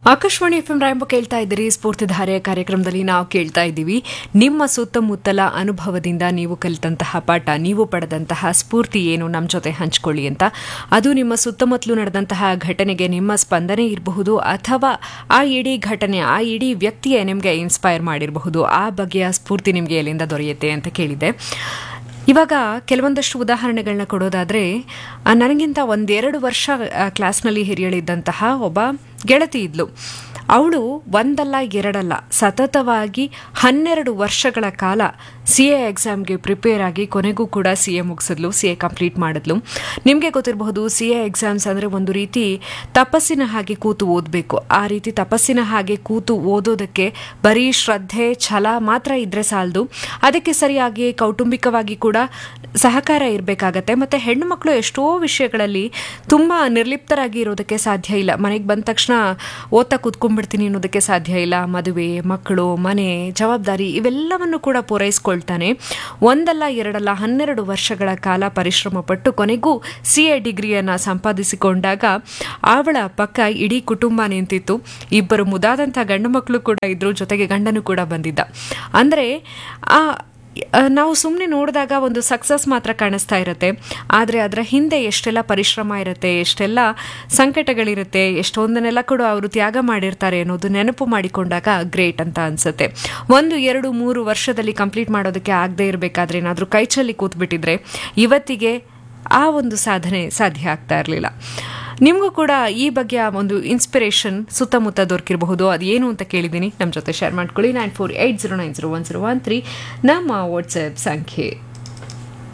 Akashvani F M ರಾಯಂಬ ಕೇಳ್ತಾ ಇದ್ದೀರಿ ಸ್ಫೂರ್ತಿಧಾರೆಯ ಕಾರ್ಯಕ್ರಮದಲ್ಲಿ ನಾವು ಕೇಳ್ತಾ ಇದ್ದೀವಿ ನಿಮ್ಮ ಸುತ್ತಮುತ್ತಲ ಅನುಭವದಿಂದ ನೀವು ಕಲಿತಂತಹ ಪಾಠ ನೀವು ಪಡೆದಂತಹ ಸ್ಫೂರ್ತಿ ಏನು ನಮ್ಮ ಜೊತೆ ಹಂಚ್ಕೊಳ್ಳಿ ಅಂತ ಅದು ನಿಮ್ಮ ಸುತ್ತಮುತ್ತಲು ನಡೆದಂತಹ ಘಟನೆಗೆ ನಿಮ್ಮ ಸ್ಪಂದನೆ ಇರಬಹುದು ಅಥವಾ ಆ ಇಡೀ ಘಟನೆ ಆ ಇಡೀ ವ್ಯಕ್ತಿಯೇ ನಿಮಗೆ ಇನ್ಸ್ಪೈರ್ ಮಾಡಿರಬಹುದು ಆ ಬಗೆಯ ಸ್ಫೂರ್ತಿ ನಿಮಗೆ ಎಲ್ಲಿಂದ ದೊರೆಯುತ್ತೆ ಅಂತ ಕೇಳಿದೆ ಇವಾಗ ಕೆಲವೊಂದಷ್ಟು ಉದಾಹರಣೆಗಳನ್ನ ಕೊಡೋದಾದರೆ ನನಗಿಂತ ಒಂದೆರಡು ವರ್ಷ ಆ, ಕ್ಲಾಸ್ನಲ್ಲಿ ಹಿರಿಯಳಿದ್ದಂತಹ ಒಬ್ಬ ಗೆಳತಿ ಇದ್ಲು ಅವಳು ಒಂದಲ್ಲ ಎರಡಲ್ಲ ಸತತವಾಗಿ ಹನ್ನೆರಡು ವರ್ಷಗಳ ಕಾಲ ಸಿ ಎ ಎಕ್ಸಾಮ್ಗೆ ಪ್ರಿಪೇರ್ ಆಗಿ ಕೊನೆಗೂ ಕೂಡ ಸಿ ಎ ಮುಗಿಸಿದ್ಲು ಸಿ ಎ ಕಂಪ್ಲೀಟ್ ಮಾಡಿದ್ಲು ನಿಮಗೆ ಗೊತ್ತಿರಬಹುದು ಸಿ ಎ ಎಕ್ಸಾಮ್ಸ್ ಅಂದರೆ ಒಂದು ರೀತಿ ತಪಸ್ಸಿನ ಹಾಗೆ ಕೂತು ಓದಬೇಕು ಆ ರೀತಿ ತಪಸ್ಸಿನ ಹಾಗೆ ಕೂತು ಓದೋದಕ್ಕೆ ಬರೀ ಶ್ರದ್ಧೆ ಛಲ ಮಾತ್ರ ಇದ್ರೆ ಸಾಲದು ಅದಕ್ಕೆ ಸರಿಯಾಗಿ ಕೌಟುಂಬಿಕವಾಗಿ ಕೂಡ ಸಹಕಾರ ಇರಬೇಕಾಗತ್ತೆ ಮತ್ತು ಹೆಣ್ಣು ಮಕ್ಕಳು ಎಷ್ಟೋ ವಿಷಯಗಳಲ್ಲಿ ತುಂಬ ನಿರ್ಲಿಪ್ತರಾಗಿ ಇರೋದಕ್ಕೆ ಸಾಧ್ಯ ಇಲ್ಲ ಮನೆಗೆ ಬಂದ ತಕ್ಷಣ ಓದ್ತಾ ಕೂತ್ಕೊಂಡ್ಬಿಡ್ತೀನಿ ಅನ್ನೋದಕ್ಕೆ ಸಾಧ್ಯ ಇಲ್ಲ ಮದುವೆ ಮಕ್ಕಳು ಮನೆ ಜವಾಬ್ದಾರಿ ಇವೆಲ್ಲವನ್ನು ಕೂಡ ಪೂರೈಸ್ಕೊಳ್ತಾನೆ ಒಂದಲ್ಲ ಎರಡಲ್ಲ ಹನ್ನೆರಡು ವರ್ಷಗಳ ಕಾಲ ಪರಿಶ್ರಮ ಪಟ್ಟು ಕೊನೆಗೂ ಸಿ ಎ ಡಿಗ್ರಿಯನ್ನು ಸಂಪಾದಿಸಿಕೊಂಡಾಗ ಅವಳ ಪಕ್ಕ ಇಡೀ ಕುಟುಂಬ ನಿಂತಿತ್ತು ಇಬ್ಬರು ಮುದಾದಂಥ ಗಂಡು ಮಕ್ಕಳು ಕೂಡ ಇದ್ರು ಜೊತೆಗೆ ಗಂಡನು ಕೂಡ ಬಂದಿದ್ದ ಅಂದರೆ ಆ ಆ, ನಾವು ಸುಮ್ಮನೆ ನೋಡಿದಾಗ ಒಂದು ಸಕ್ಸಸ್ ಮಾತ್ರ ಕಾಣಿಸ್ತಾ ಇರುತ್ತೆ ಆದರೆ ಅದರ ಹಿಂದೆ ಎಷ್ಟೆಲ್ಲ ಪರಿಶ್ರಮ ಇರುತ್ತೆ ಎಷ್ಟೆಲ್ಲ ಸಂಕಟಗಳಿರುತ್ತೆ ಎಷ್ಟೊಂದನ್ನೆಲ್ಲ ಕೂಡ ಅವರು ತ್ಯಾಗ ಮಾಡಿರ್ತಾರೆ ಅನ್ನೋದು ನೆನಪು ಮಾಡಿಕೊಂಡಾಗ ಗ್ರೇಟ್ ಅಂತ ಅನ್ಸುತ್ತೆ ಒಂದು ಎರಡು ಮೂರು ವರ್ಷದಲ್ಲಿ ಕಂಪ್ಲೀಟ್ ಮಾಡೋದಕ್ಕೆ ಆಗದೆ ಇರಬೇಕಾದ್ರೆ ಏನಾದರೂ ಕೈಚಲ್ಲಿ ಕೂತ್ಬಿಟ್ಟಿದ್ರೆ ಇವತ್ತಿಗೆ ಆ ಒಂದು ಸಾಧನೆ ಸಾಧ್ಯ ಆಗ್ತಾ ಇರಲಿಲ್ಲ ನಿಮಗೂ ಕೂಡ ಈ ಬಗೆಯ ಒಂದು ಇನ್ಸ್ಪಿರೇಷನ್ ಸುತ್ತಮುತ್ತ ದೊರಕಿರಬಹುದು ಅದು ಏನು ಅಂತ ಕೇಳಿದ್ದೀನಿ ನಮ್ಮ ಜೊತೆ ಶೇರ್ ಮಾಡ್ಕೊಳ್ಳಿ nine four eight zero nine zero one zero one three ನಮ್ಮ ವಾಟ್ಸಪ್ ಸಂಖ್ಯೆ